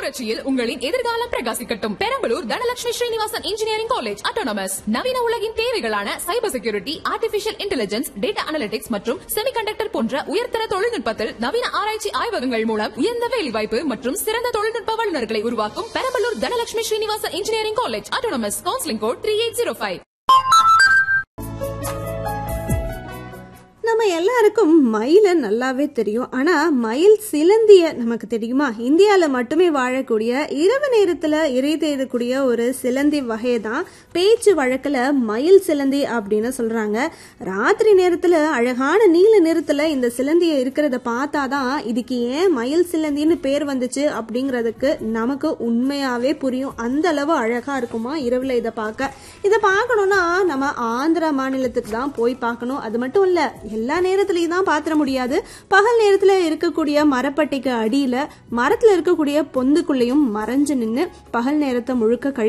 புரட்சியில் உங்களின் எதிர்காலம் பிரகாசிக்கட்டும் Perambalur Dhanalakshmi Srinivasan engineering college autonomous நவீன உலகின் தேவைகளான cyber security artificial intelligence data analytics மற்றும் செமிகண்டக்டர் போன்ற உயர்தர தொழில்நுட்பத்தில் நவீன ஆராய்ச்சி ஆய்வகங்கள் மூலம் உயர்ந்த வேலைவாய்ப்பு மற்றும் சிறந்த தொழில்நுட்ப வல்லுநர்களை உருவாக்கும் Perambalur Dhanalakshmi Srinivasan engineering college autonomous counselling code three eight zero five நம்ம எல்லாருக்கும் மயில நல்லாவே தெரியும் ஆனா மயில் சிலந்திய நமக்கு தெரியுமா இந்தியால மட்டுமே வாழக்கூடிய இரவு நேரத்துல இறை தேடக்கூடிய ஒரு சிலந்தி வகை தான் பேச்சு வழக்குல மயில் சிலந்தி அப்படின்னு சொல்றாங்க ராத்திரி நேரத்துல அழகான நீல நிறத்துல இந்த சிலந்திய இருக்கிறத பார்த்தாதான் இதுக்கு ஏன் மயில் சிலந்தின்னு பேர் வந்துச்சு அப்படிங்கிறதுக்கு நமக்கு உண்மையாவே புரியும் அந்த அளவு அழகா இருக்குமா இரவுல இதை பார்க்க இதை பார்க்கணும்னா நம்ம ஆந்திரா மாநிலத்துக்கு தான் போய் பார்க்கணும் அது மட்டும் இல்ல எல்லா நேரத்துலயும் தான் பாத்திர முடியாது பகல் நேரத்துல இருக்கக்கூடிய மரப்பட்டைக்கு அடியில மரத்துல இருக்கக்கூடிய பொந்துக்குள்ளேயும் மறைஞ்சு நின்று பகல் நேரத்தை முழுக்க கழி